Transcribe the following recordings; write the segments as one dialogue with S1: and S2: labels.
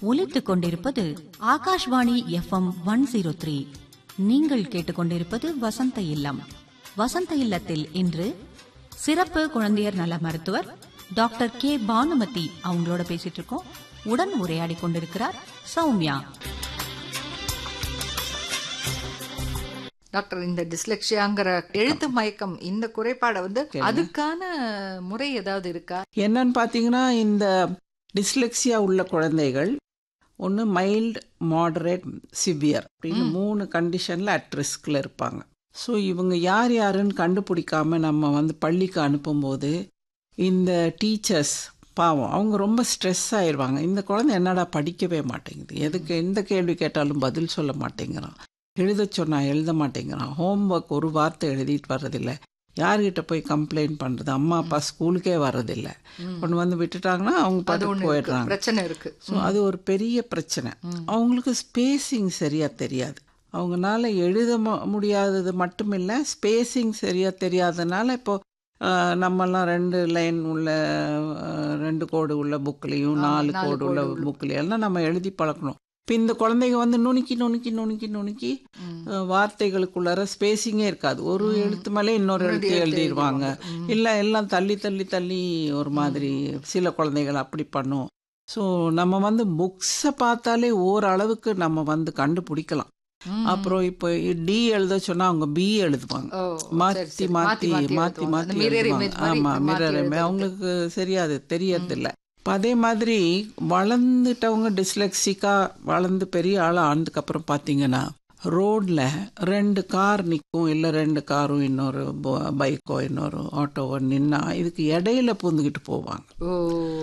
S1: ஒலித்துக் கொண்டிருப்பது Akashvani FM one zero three நீங்கள் கேட்டுக்கொண்டிருப்பது வசந்த இல்லம் வசந்த இல்லத்தில் இன்று சிறப்பு குழந்தையர் நல மருத்துவர் டாக்டர் கே பானுமதி அவங்களோட பேசிட்டு இருக்கோம் உடன் உரையாடி கொண்டிருக்கிறார் சௌமியா
S2: டாக்டர் இந்த டிஸ்லெக்ஷியாங்கிற எழுத்து மயக்கம் இந்த குறைபாடை வந்து அதுக்கான முறை ஏதாவது இருக்கா
S3: என்னன்னு பார்த்தீங்கன்னா இந்த டிஸ்லெக்சியா உள்ள குழந்தைகள் ஒன்று மைல்டு மாடரேட் சிவியர் அப்படின்னு மூணு கண்டிஷனில் அட் ரிஸ்கில் இருப்பாங்க ஸோ இவங்க யார் யாருன்னு கண்டுபிடிக்காம நம்ம வந்து பள்ளிக்கு அனுப்பும்போது இந்த டீச்சர்ஸ் பாவம் அவங்க ரொம்ப ஸ்ட்ரெஸ் ஆயிடுவாங்க இந்த குழந்தை என்னடா படிக்கவே மாட்டேங்குது எதுக்கு எந்த கேள்வி கேட்டாலும் பதில் சொல்ல மாட்டேங்கிறான் எழுத சொன்னா எழுத மாட்டேங்கிறான் ஹோம்ஒர்க் ஒரு வார்த்தை எழுதிட்டு வர்றதில்ல யார்கிட்ட போய் கம்ப்ளைண்ட் பண்ணுறது அம்மா அப்பா ஸ்கூலுக்கே வர்றதில்ல கொண்டு வந்து விட்டுட்டாங்கன்னா அவங்க
S2: அது
S3: பாட்டுக்கு
S2: ஒண்ணு இருக்கு.
S3: போயிடுறாங்க
S2: பிரச்சனை இருக்கு
S3: ஸோ அது ஒரு பெரிய பிரச்சனை அவங்களுக்கு ஸ்பேசிங் சரியா தெரியாது அவங்கனால எழுத மு- முடியாதது மட்டும் இல்லை ஸ்பேசிங் சரியா தெரியாதனால இப்போ ஆஹ், நம்மெல்லாம் ரெண்டு லைன் உள்ள ஆஹ், ரெண்டு கோடு உள்ள புக்லேயும்
S2: ஆமா,
S3: நாலு
S2: நாலு
S3: கோடு உள்ள
S2: கோடு உள்ள.
S3: புக்லேயும் எல்லாம் நம்ம எழுதி பழக்கணும் இப்போ இந்த குழந்தைங்க வந்து நுணுக்கி நுணுக்கி நுணுக்கி நுணுக்கி
S2: ம்.
S3: ஆஹ், வார்த்தைகளுக்குள்ளார ஸ்பேசிங்கே இருக்காது ஒரு எழுத்து மேலே இன்னொரு
S2: முன்னாடி
S3: எழுத்து
S2: எழுத்து
S3: எழுதிடுவாங்க
S2: ம்.
S3: இல்லை எல்லாம் தள்ளி தள்ளி தள்ளி ஒரு மாதிரி சில குழந்தைகள் அப்படி பண்ணும் ஸோ நம்ம வந்து புக்ஸை பார்த்தாலே ஓரளவுக்கு நம்ம வந்து கண்டுபிடிக்கலாம்
S2: ம்.
S3: அப்புறம் இப்போ டி எழுத சொன்னா அவங்க பி எழுதுவாங்க
S2: ஓ, சரி,
S3: மாத்தி
S2: சரி.
S3: மாத்தி மாத்தி
S2: எழுதுவாங்க.
S3: மாத்தி
S2: அந்த mirror
S3: எழுதுவாங்க.
S2: image மாதிரி
S3: ஆமா
S2: மாத்தி
S3: மிரர்
S2: எழுதுறது.
S3: அவங்களுக்கு சரியாது தெரியறதில்ல இப்போ அதே மாதிரி வளர்ந்துட்டவங்க டிஸ்லெக்சிக்கா வளர்ந்து பெரிய ஆள் ஆனதுக்கு அப்புறம் பார்த்தீங்கன்னா ரோட்ல ரெண்டு கார் நிற்கும் இல்லை ரெண்டு காரும் இன்னொரு பைக்கோ இன்னொரு ஆட்டோவோ நின்னா இதுக்கு இடையில பூந்துக்கிட்டு போவாங்க
S2: ஓ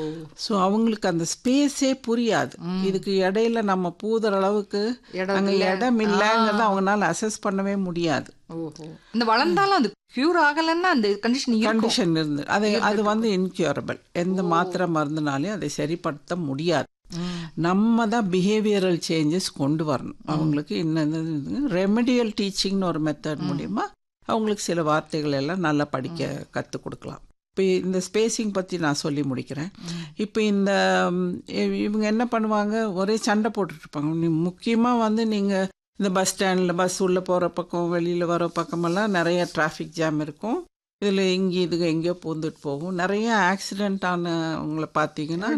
S3: ஸோ அவங்களுக்கு அந்த ஸ்பேஸே புரியாது இதுக்கு இடையில நம்ம பூதுற அளவுக்கு
S2: இடம்
S3: அங்கே
S2: இல்ல.
S3: இடம் இல்லைங்கிறத அவங்களால அசஸ் பண்ணவே முடியாது
S2: ஓஹோ இந்த வளர்ந்தாலும் அது கியூர் ஆகலன்னா அந்த கண்டிஷன் இருக்கும்
S3: கண்டிஷன் இருந்து அது அது வந்து இன்க்யூரபிள் எந்த மாத்திரை மருந்துனாலையும் அதை சரிப்படுத்த முடியாது
S2: ம்.
S3: நம்ம தான் பிஹேவியரல் சேஞ்சஸ் கொண்டு வரணும் அவங்களுக்கு இன்னும் ரெமடியல் டீச்சிங்னு ஒரு மெத்தட் மூலியமா அவங்களுக்கு சில வார்த்தைகள் எல்லாம் நல்லா படிக்க கற்றுக் கொடுக்கலாம் இப்போ இந்த ஸ்பேசிங் பற்றி நான் சொல்லி முடிக்கிறேன் இப்போ இந்த ம், இவ- இவங்க என்ன பண்ணுவாங்க ஒரே சண்டை போட்டுட்டு இருப்பாங்க முக்கியமாக வந்து நீங்கள் இந்த பஸ் ஸ்டாண்டில் பஸ் உள்ளே போகிற பக்கம் வெளியில் வர பக்கமெல்லாம் நிறைய டிராஃபிக் ஜாம் இருக்கும் இதில் இங்கே இதுங்க எங்கேயோ பூந்துட்டு போகும் நிறைய ஆக்சிடென்ட் ஆனவங்களை பார்த்தீங்கன்னா